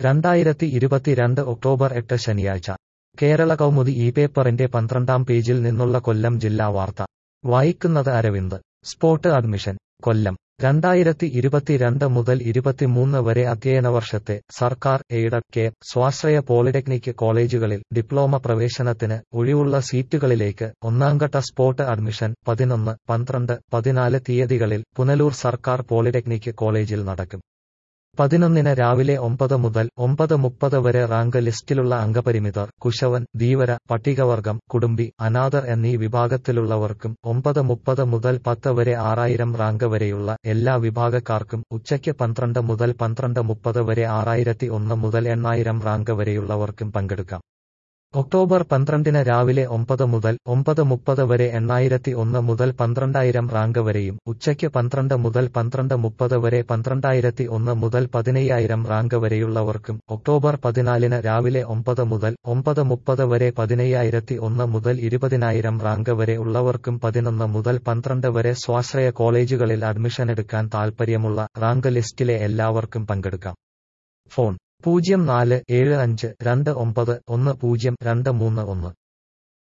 രണ്ടായിരത്തി ഇരുപത്തിരണ്ട് ഒക്ടോബർ എട്ട് ശനിയാഴ്ച കേരള കൗമുദി ഈ പേപ്പറിന്റെ പന്ത്രണ്ടാം പേജിൽ നിന്നുള്ള കൊല്ലം ജില്ലാ വാർത്ത വായിക്കുന്നത് അരവിന്ദ് സ്പോട്ട് അഡ്മിഷൻ കൊല്ലം രണ്ടായിരത്തി ഇരുപത്തിരണ്ട് മുതൽ ഇരുപത്തിമൂന്ന് വരെ അധ്യയന വർഷത്തെ സർക്കാർ എയ്ഡഡ് കെ സ്വാശ്രയ പോളിടെക്നിക് കോളേജുകളിൽ ഡിപ്ലോമ പ്രവേശനത്തിന് ഒഴിവുള്ള സീറ്റുകളിലേക്ക് ഒന്നാംഘട്ട സ്പോട്ട് അഡ്മിഷൻ പതിനൊന്ന് പന്ത്രണ്ട് പതിനാല് തീയതികളിൽ പുനലൂർ സർക്കാർ പോളിടെക്നിക് കോളേജിൽ നടക്കും പതിനൊന്നിന് രാവിലെ ഒമ്പത് മുതൽ ഒമ്പത് മുപ്പത് വരെ റാങ്ക് ലിസ്റ്റിലുള്ള അംഗപരിമിതർ കുശവൻ ധീവര പട്ടികവർഗം കുടുംബി അനാഥർ എന്നീ വിഭാഗത്തിലുള്ളവർക്കും ഒമ്പത് മുപ്പത് മുതൽ പത്ത് വരെ ആറായിരം റാങ്ക് വരെയുള്ള എല്ലാ വിഭാഗക്കാർക്കും ഉച്ചയ്ക്ക് പന്ത്രണ്ട് മുതൽ പന്ത്രണ്ട് മുപ്പത് വരെ ആറായിരത്തി ഒന്ന് മുതൽ എണ്ണായിരം റാങ്ക് വരെയുള്ളവർക്കും പങ്കെടുക്കാം ഒക്ടോബർ പന്ത്രണ്ടിന് രാവിലെ ഒമ്പത് മുതൽ ഒമ്പത് മുപ്പത് വരെ എണ്ണായിരത്തി ഒന്ന് മുതൽ പന്ത്രണ്ടായിരം റാങ്ക് വരെയും ഉച്ചയ്ക്ക് പന്ത്രണ്ട് മുതൽ പന്ത്രണ്ട് മുപ്പത് വരെ പന്ത്രണ്ടായിരത്തി ഒന്ന് മുതൽ പതിനയ്യായിരം റാങ്ക് വരെയുള്ളവർക്കും ഒക്ടോബർ പതിനാലിന് രാവിലെ ഒമ്പത് മുതൽ ഒമ്പത് മുപ്പത് വരെ പതിനയ്യായിരത്തി ഒന്ന് മുതൽ ഇരുപതിനായിരം റാങ്ക് വരെ ഉള്ളവർക്കും പതിനൊന്ന് മുതൽ പന്ത്രണ്ട് വരെ സ്വാശ്രയ കോളേജുകളിൽ അഡ്മിഷൻ എടുക്കാൻ താൽപ്പര്യമുള്ള റാങ്ക് ലിസ്റ്റിലെ എല്ലാവർക്കും പങ്കെടുക്കാം ഫോൺ പൂജ്യം നാല് ഏഴ് അഞ്ച് രണ്ട് ഒമ്പത് ഒന്ന് പൂജ്യം രണ്ട് മൂന്ന് ഒന്ന്